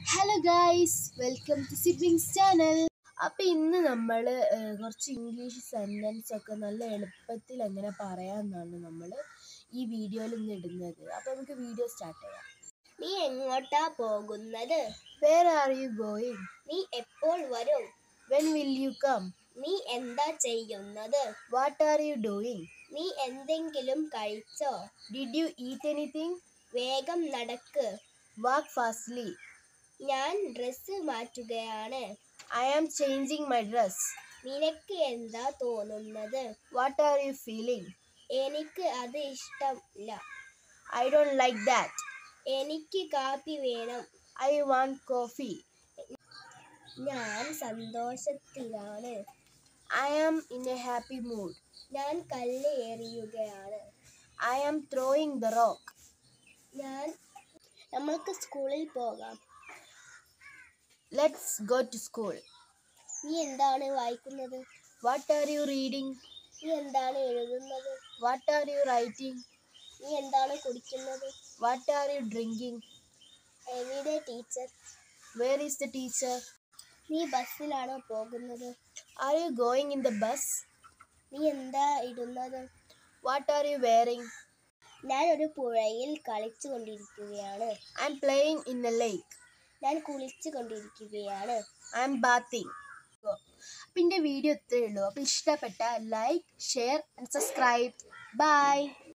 hello guys welcome to siblings channel അപ്പം ഇന്ന് നമ്മൾ കുറച്ച് ഇംഗ്ലീഷ് സെൻറ്റൻസ് ഒക്കെ നല്ല എളുപ്പത്തിൽ എങ്ങനെ പറയാമെന്നാണ് നമ്മൾ ഈ വീഡിയോയിൽ ഇന്ന് ഇടുന്നത് അപ്പോൾ നമുക്ക് വീഡിയോ സ്റ്റാർട്ട് ചെയ്യാം നീ എങ്ങോട്ടാ പോകുന്നത് വേർ ആർ യു ഗോയിങ് നീ എപ്പോൾ വരും വെൻ വിൽ യു കം നീ എന്താ ചെയ്യുന്നത് വാട്ട് ആർ യു ഡൂയിങ് നീ എന്തെങ്കിലും കഴിച്ചോ ഡിഡ് യു ഈറ്റ് എനിത്തിങ് വേഗം നടക്ക് വാക്ക് ഫാസ്റ്റ്ലി ഞാൻ ഡ്രസ്സ് മാറ്റുകയാണ് I am changing my dress നിനക്ക് എന്താ തോന്നുന്നത് വാട്ട് ആർ യു ഫീലിംഗ് എനിക്ക് അത് ഇഷ്ടമില്ല ഐ ഡോണ്ട് ലൈക്ക് ദാറ്റ് എനിക്ക് കാപ്പി വേണം ഐ വാണ്ട് കോഫി ഞാൻ സന്തോഷത്തിലാണ് I am in a happy mood ഞാൻ കല്ല് എറിയുകയാണ് I am throwing the rock ഞാൻ നമ്മൾക്ക് സ്കൂളിൽ പോകാം ലെറ്റ്സ് ഗോ ടു സ്കൂൾ നീ എന്താണ് വായിക്കുന്നത് വാട്ട് ആർ യു റീഡിംഗ് നീ എന്താണ് എഴുതുന്നത് വാട്ട് ആർ യു റൈറ്റിംഗ് നീ എന്താണ് കുടിക്കുന്നത് വാട്ട് ആർ യു ഡ്രിങ്കിങ് എവിടെ teacher where is the teacher നീ ബസ്സിലാണോ പോകുന്നത് are you going in the bus നീ എന്താ ഇടുന്നത് വാട്ട് ആർ യു വെയറിംഗ് ഞാൻ ഒരു പുഴയിൽ കളിച്ചു കൊണ്ടിരിക്കുകയാണ് I am playing in a lake ഞാൻ കുളിച്ചു കൊണ്ടിരിക്കുകയാണ് ഐ എം ബാത്തിങ് അപ്പം എൻ്റെ വീഡിയോ ഇത്രയേ ഉള്ളൂ അപ്പോൾ ഇഷ്ടപ്പെട്ട like share and subscribe by